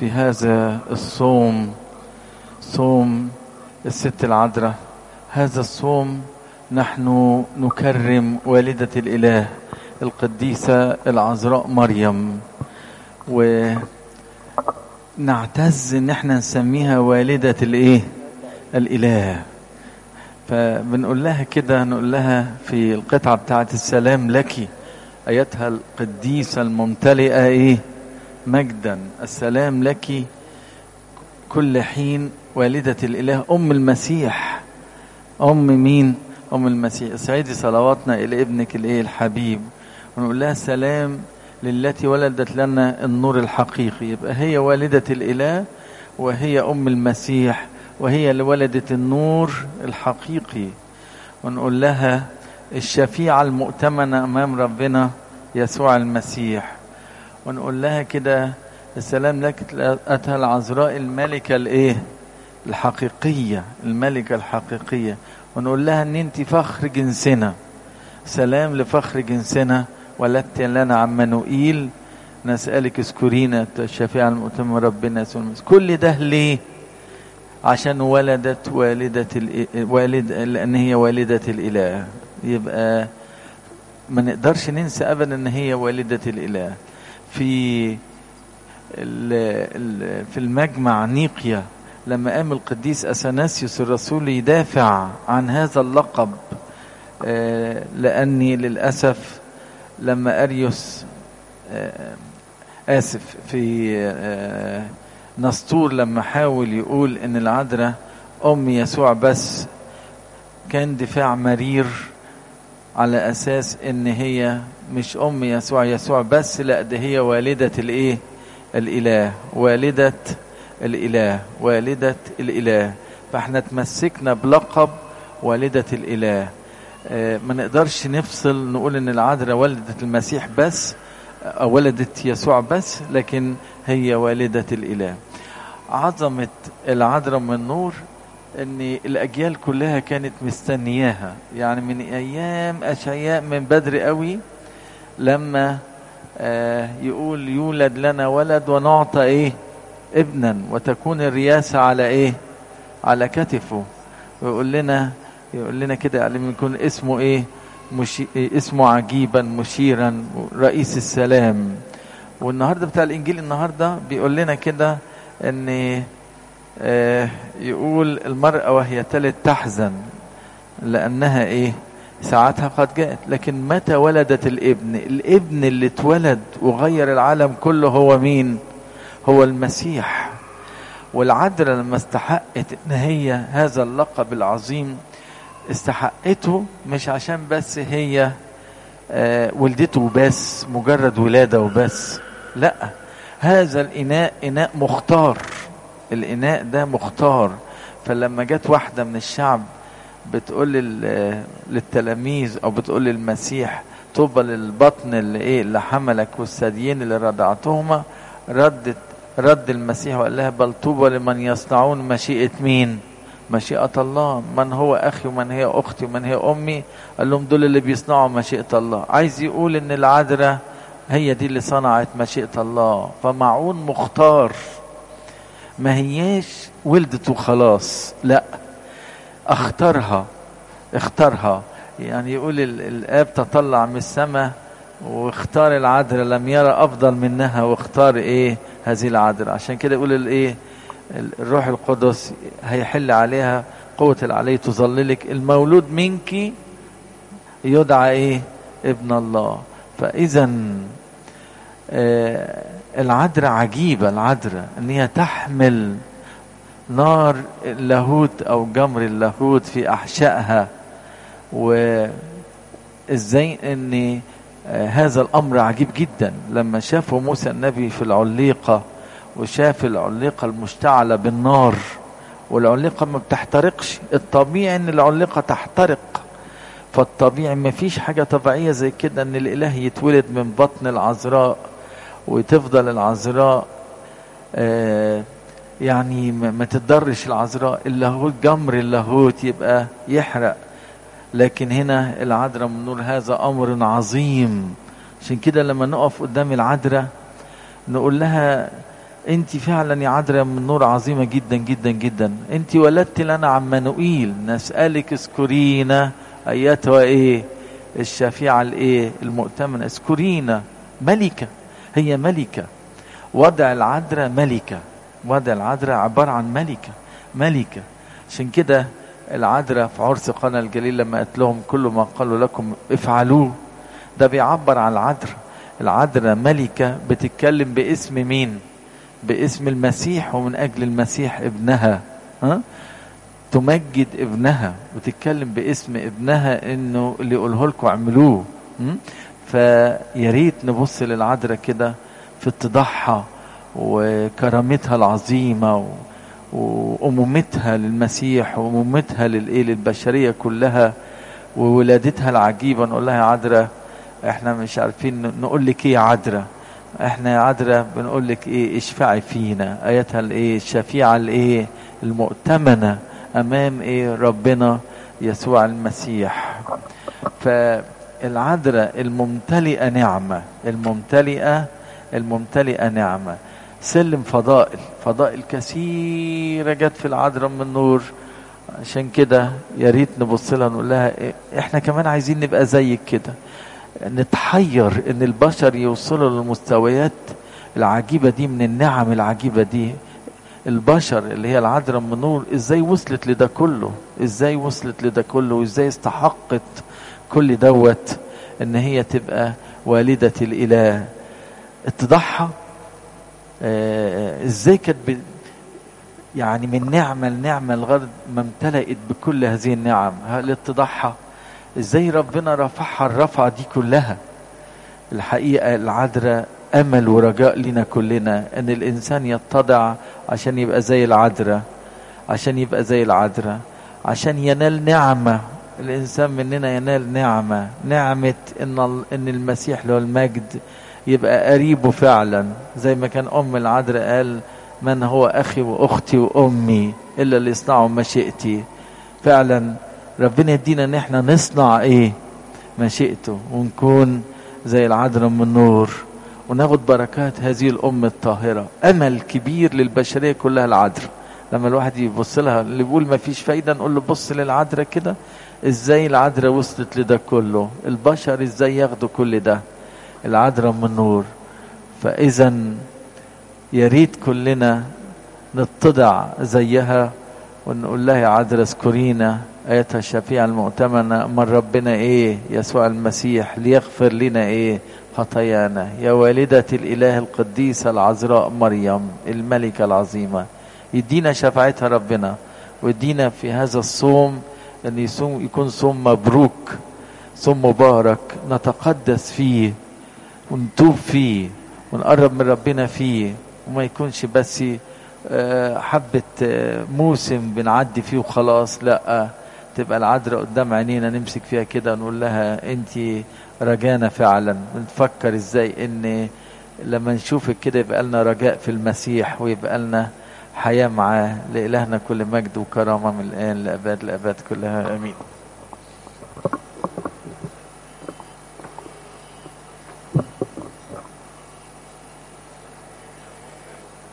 في هذا الصوم صوم الست العذراء هذا الصوم نحن نكرم والدة الإله القديسة العذراء مريم ونعتز ان احنا نسميها والدة الايه الاله فبنقول لها كده نقول لها في القطعة بتاعة السلام لك ايتها القديسة الممتلئة ايه مجدا السلام لك كل حين والدة الاله ام المسيح ام مين ام المسيح سعيدي صلواتنا الى ابنك الايه الحبيب ونقول لها سلام للتي ولدت لنا النور الحقيقي يبقى هي والدة الإله وهي أم المسيح وهي اللي ولدت النور الحقيقي ونقول لها الشفيعة المؤتمنة أمام ربنا يسوع المسيح ونقول لها كده السلام لك أتى العذراء الملكة الإيه الحقيقية الملكة الحقيقية ونقول لها أن أنت فخر جنسنا سلام لفخر جنسنا ولدت لنا عمانوئيل نسألك اذكرينا الشفيع المؤتمن ربنا يسوع المسيح كل ده ليه عشان ولدت والدة والد لأن هي والدة الإله يبقى ما نقدرش ننسى أبدا أن هي والدة الإله في في المجمع نيقيا لما قام القديس أثناسيوس الرسول يدافع عن هذا اللقب لأني للأسف لما أريوس آسف في نسطور لما حاول يقول إن العذراء أم يسوع بس كان دفاع مرير على أساس إن هي مش أم يسوع يسوع بس لا ده هي والدة الإيه الإله والدة الإله والدة الإله فاحنا تمسكنا بلقب والدة الإله ما نقدرش نفصل نقول ان العذراء ولدت المسيح بس او ولدت يسوع بس لكن هي والدة الاله عظمة العذراء من نور ان الاجيال كلها كانت مستنياها يعني من ايام اشعياء من بدري قوي لما آه يقول يولد لنا ولد ونعطى ايه ابنا وتكون الرياسة على ايه على كتفه ويقول لنا يقول لنا كده يعني يكون اسمه ايه مشي... اسمه عجيبا مشيرا رئيس السلام والنهارده بتاع الانجيل النهارده بيقول لنا كده ان آه يقول المرأة وهي تلد تحزن لأنها ايه ساعتها قد جاءت لكن متى ولدت الابن الابن اللي اتولد وغير العالم كله هو مين هو المسيح والعذراء لما استحقت ان هي هذا اللقب العظيم استحقته مش عشان بس هي آه ولدته بس مجرد ولادة وبس لا هذا الإناء إناء مختار الإناء ده مختار فلما جت واحدة من الشعب بتقول للتلاميذ أو بتقول للمسيح طوبى للبطن اللي إيه اللي حملك والثديين اللي رضعتهما ردت رد المسيح وقال لها بل طوبى لمن يصنعون مشيئة مين؟ مشيئة الله من هو أخي ومن هي أختي ومن هي أمي قال لهم دول اللي بيصنعوا مشيئة الله عايز يقول إن العذراء هي دي اللي صنعت مشيئة الله فمعون مختار ما هياش ولدت وخلاص لا اختارها اختارها يعني يقول الآب تطلع من السماء واختار العذراء لم يرى أفضل منها واختار إيه هذه العذراء عشان كده يقول الإيه الروح القدس هيحل عليها قوة العلي تظللك المولود منك يدعى ايه ابن الله فاذا آه العذراء عجيبة العذراء ان هي تحمل نار اللاهوت او جمر اللاهوت في احشائها وازاي ان آه هذا الامر عجيب جدا لما شافوا موسى النبي في العليقه وشاف العليقة المشتعلة بالنار والعليقة ما بتحترقش الطبيعي ان العليقة تحترق فالطبيعي ما فيش حاجة طبيعية زي كده ان الاله يتولد من بطن العذراء وتفضل العذراء آه يعني ما تتضرش العذراء اللاهوت جمر اللاهوت يبقى يحرق لكن هنا العذراء من نور هذا امر عظيم عشان كده لما نقف قدام العذراء نقول لها انت فعلا يا عذراء من نور عظيمة جدا جدا جدا انت ولدت لنا عمانوئيل نسألك اذكرينا ايتها ايه الشفيعة الايه المؤتمنة اذكرينا ملكة هي ملكة وضع العذراء ملكة وضع العذراء عبارة عن ملكة ملكة عشان كده العذراء في عرس قنا الجليل لما قالت لهم كل ما قالوا لكم افعلوه ده بيعبر عن العذراء العذراء ملكة بتتكلم باسم مين باسم المسيح ومن أجل المسيح ابنها ها؟ تمجد ابنها وتتكلم باسم ابنها انه اللي يقوله لكم اعملوه فيا ريت نبص للعذراء كده في اتضاعها وكرامتها العظيمه و... وأمومتها للمسيح وأمومتها للإيه للبشرية كلها وولادتها العجيبة نقول لها يا عذراء احنا مش عارفين نقول لك ايه يا عذراء احنا يا عذراء بنقول لك ايه اشفعي فينا ايتها الايه الشفيعة الايه المؤتمنة امام ايه ربنا يسوع المسيح فالعذراء الممتلئة نعمة الممتلئة الممتلئة نعمة سلم فضائل فضائل كثيرة جت في العذراء من النور عشان كده يا ريت نبص لها نقول لها احنا كمان عايزين نبقى زيك كده نتحير ان البشر يوصلوا للمستويات العجيبة دي من النعم العجيبة دي البشر اللي هي العذراء من النور ازاي وصلت لده كله ازاي وصلت لده كله وازاي استحقت كل دوت ان هي تبقى والدة الاله اتضحى آه ازاي كانت يعني من نعمة لنعمة لغاية ما امتلأت بكل هذه النعم الاتضاحها ازاي ربنا رفعها الرفعة دي كلها الحقيقة العذراء أمل ورجاء لنا كلنا أن الإنسان يتضع عشان يبقى زي العذراء عشان يبقى زي العذراء عشان ينال نعمة الإنسان مننا ينال نعمة نعمة إن إن المسيح له المجد يبقى قريبه فعلا زي ما كان أم العذراء قال من هو أخي وأختي وأمي إلا اللي يصنعوا مشيئتي فعلا ربنا يدينا ان احنا نصنع ايه مشيئته ونكون زي العذراء من النور وناخد بركات هذه الام الطاهره امل كبير للبشريه كلها العذراء لما الواحد يبص لها اللي بيقول ما فيش فايده نقول له بص للعذراء كده ازاي العذراء وصلت لده كله البشر ازاي ياخدوا كل ده العذراء من النور فاذا يا ريت كلنا نتضع زيها ونقول لها يا عذراء اذكرينا ايتها الشفيعة المؤتمنة من ربنا ايه يسوع المسيح ليغفر لنا ايه خطايانا يا والدة الاله القديسة العذراء مريم الملكة العظيمة يدينا شفاعتها ربنا ويدينا في هذا الصوم ان يصوم يكون صوم مبروك صوم مبارك نتقدس فيه ونتوب فيه ونقرب من ربنا فيه وما يكونش بس حبة موسم بنعدي فيه وخلاص لا تبقى العذراء قدام عينينا نمسك فيها كده ونقول لها انت رجانا فعلا بنفكر ازاي ان لما نشوفك كده يبقى لنا رجاء في المسيح ويبقى لنا حياة معاه لإلهنا كل مجد وكرامة من الآن لأباد لأباد كلها آمين